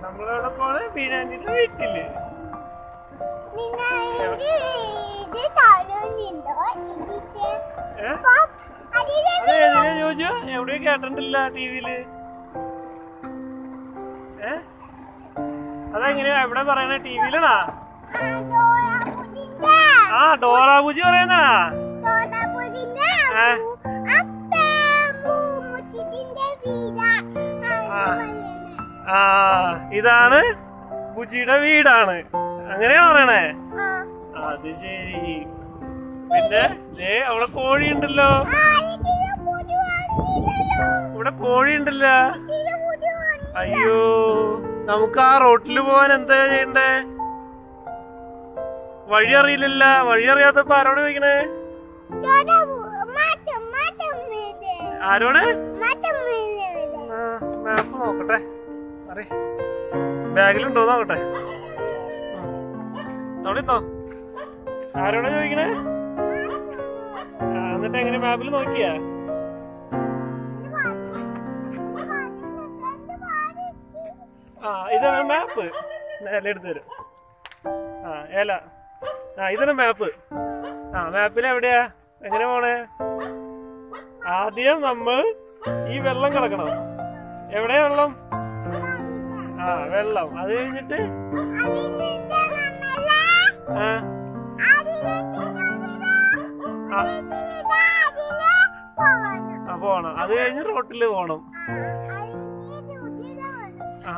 നമ്മളവിടെ പോണ ബീനാന്റിന്റെ വീട്ടില് പിന്നെ ഇത് ഇത് താഴോണ്ടുണ്ടോ ഇതിന്റെ ഏ? പോ- അതിലെ അത് എതിരെ ചോദിച്ചു എവിടെയും കേട്ടിട്ടില്ല ടിവിയില് ഏ അതെങ്ങനെയാ എവിടെ പറയണ ടിവിയിലാണാ ആ ഡോറാപുരിന്റെ ആ ഡോറാബുജി പറയുന്നതാ ഡോറാപുരിന്റെ ആ. അപ്പേ മുച്ചിന്റെ വീടാ ആ. ആ ഇതാണ് ബുജിയുടെ വീടാണ് അങ്ങനെയാണോ പറയണേ അത് ശരി പിന്നെ ദേ അവിടെ കോഴി ഉണ്ടല്ലോ ഇവിടെ കോഴി ഉണ്ടല്ലോ അയ്യോ നമുക്ക് ആ റോട്ടിൽ പോവാൻ എന്താ ചെയ്യണ്ടേ വഴി അറിയില്ലല്ല വഴി അറിയാത്തപ്പോ ആരോട് ചോദിക്കണേ ആരോട് ആ, മാപ്പ് നോക്കട്ടെ അറി ബാഗിലുണ്ടോ നോക്കട്ടെ ഉം. അവിടെ ഇന്നോ ആരോടാ ചോദിക്കണേ ആ, എന്നിട്ട് എങ്ങനെ മാപ്പിൽ നോക്കിയാ ആ ഇതാണ് മാപ്പ് നേരെ എടുത്തു തരും ആ ഏല ആ ഇതാണ് മാപ്പ് ആ മാപ്പിൽ എവിടെയാ എങ്ങനെ പോണേ ആദ്യം നമ്മൾ ഈ വെള്ളം കിടക്കണം എവിടെയാ വെള്ളം ആ വെള്ളം അത് കഴിഞ്ഞിട്ട് ആ ആ ആ പോണം അത് കഴിഞ്ഞ് റോട്ടില് പോണം ആ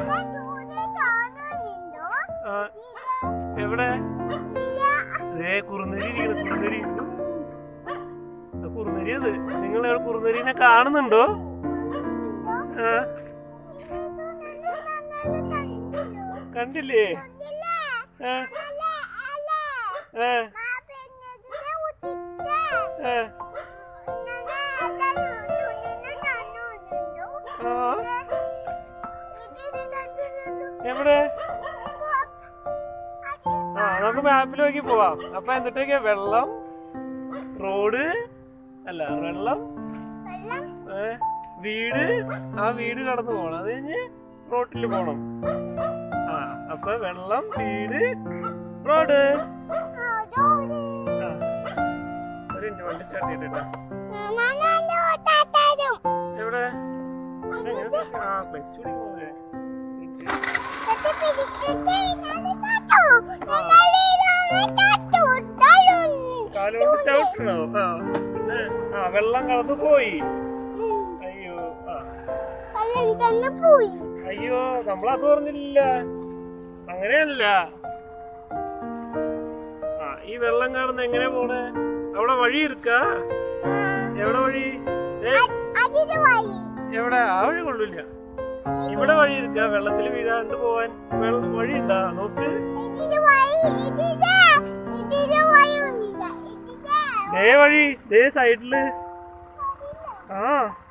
ആ എവിടെ ദേ കുറുനരി ഇരിക്കണ കുറുനരി ആ, കുറുനരി അത് നിങ്ങൾ എവിടെ കുറുനരിനെ കാണുന്നുണ്ടോ ആ കണ്ടില്ലേ ആ ആ ആ ആ എവിടെ ആ നമുക്ക് മാപ്പിൽ നോക്കി പോവാം അപ്പൊ എന്നിട്ടൊക്കെ വെള്ളം റോഡ് അല്ല വെള്ളം ഏ, വീട് ആ വീട് കടന്നു പോണം അത് കഴിഞ്ഞ് റോട്ടിൽ പോണം ആ അപ്പൊ വെള്ളം വീട് റോഡ് ആ ഒരു മിനിറ്റ് വണ്ടി സ്റ്റാർട്ട് ചെയ്തിട്ടാ എവിടെ ഇതെങ്ങനെ start- ആ ക്ലച്ച് പിടിക്കുന്നത് കാലുകൊണ്ട് ചവിട്ടണോ ആ പിന്നെ ആ വെള്ളം കടന്നു പോയി അയ്യോ ആ തന്നെ പോയി അയ്യോ നമ്മളത് പറഞ്ഞില്ല അങ്ങനെയല്ല ആ ഈ വെള്ളം കടന്ന് എങ്ങനെ പോണേ അവിടെ വഴി ഇരിക്ക എവിടെ വഴി ഏ, അതിന് വഴി എവിടെ ആ വഴി കൊള്ളില്ല ഇവിടെ വഴി ഇരിക്ക വെള്ളത്തിൽ വീഴാണ്ട് പോവാൻ വെള്ള- വഴി ഉണ്ടാ നോക്ക് ഇതിന് വഴി ഇതിന് ഇതിന് വഴി ഒന്നില്ല ഇതിന് ദേ വഴി ദേ സൈഡില് ആ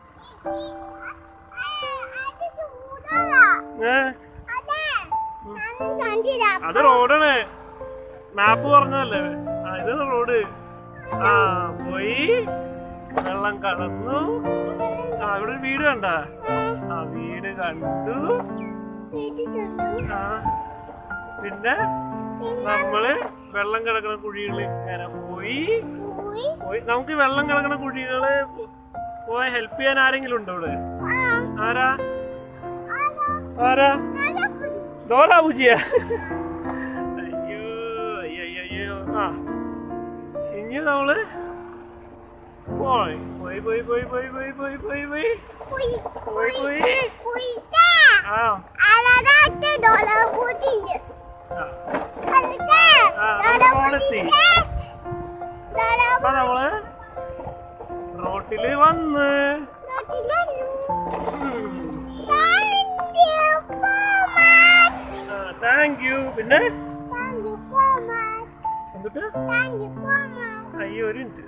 അത് ചൂടല്ല ഏ അതെ ഞാനും കണ്ടില്ല അത് റോഡാണ് മാപ്പ് പറഞ്ഞതല്ലേ ആ ഇത് റോഡ് ആ പോയി വെള്ളം കടന്നു ആ ഇവിടെ ഒരു വീട് കണ്ട ആ വീട് കണ്ടു കേട്ടിട്ടുണ്ട് ആ പിന്നെ നമ്മള് വെള്ളം കിടക്കണ കുഴികളിൽ ഇങ്ങനെ പോയി പോയി പോയി നമുക്ക് ഈ വെള്ളം കിടക്കണ കുഴികള് പോ- പോയി ഹെൽപ്പ് ചെയ്യാൻ ആരെങ്കിലും ഉണ്ടോ ഇവിടെ ആ ആരാ ആരാ ആരാ ആരാ കുടി ഡോറാ പൂജിയ അയ്യോ അയ്യോ അയ്യോ, അയ്യോ ആ ഇനി നമ്മള് പോയി പോയി പോയി പോയി പോയി പോയി പോയി പോയി പോയി പോയി പോയി പോയി പോയിട്ടാ ആ അലകാട്ട് ഡോള കൂട്ടിണ്ട് ആ. എന്നിട്ട് ആ, ഡോള നമ്മുടെ മോളെത്തി. കൂട്ടിട്ട് ഡോള അപ്പൊ നമ്മള് റോട്ടില് വന്ന് കൂട്ടിലു ഉം. താങ്ക് യു സോ മച്ച് ആ, താങ്ക് യു പിന്നെ താങ്ക് യു സോ മച്ച് എന്നിട്ട് താങ്ക് യു സോ മച്ച് അയ്യോ ഒരു മിനിറ്റ്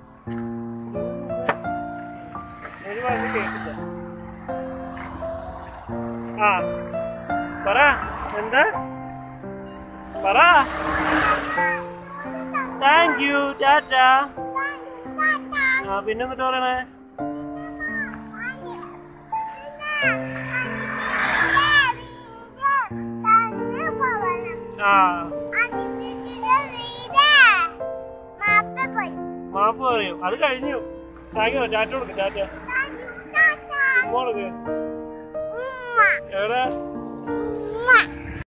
ഒരു വാക്ക് കേട്ടില്ല ആ പറ എന്താ പറ thank you ta-ta thank you ta-ta ആ പിന്നെ എന്നിട്ട് പറയണേ താങ്ക് യു പിന്നെ പോവണം ആ അതിന്റെ വീട് മാപ്പ പോയി മാപ്പ് പറയും അത് കഴിഞ്ഞു താങ്ക് യു ടാറ്റ കൊടുക്ക് ടാറ്റ താങ്ക് യു ടാറ്റ ഉമ്മ കൊടുക്ക് ഉമ്മ എവിടെ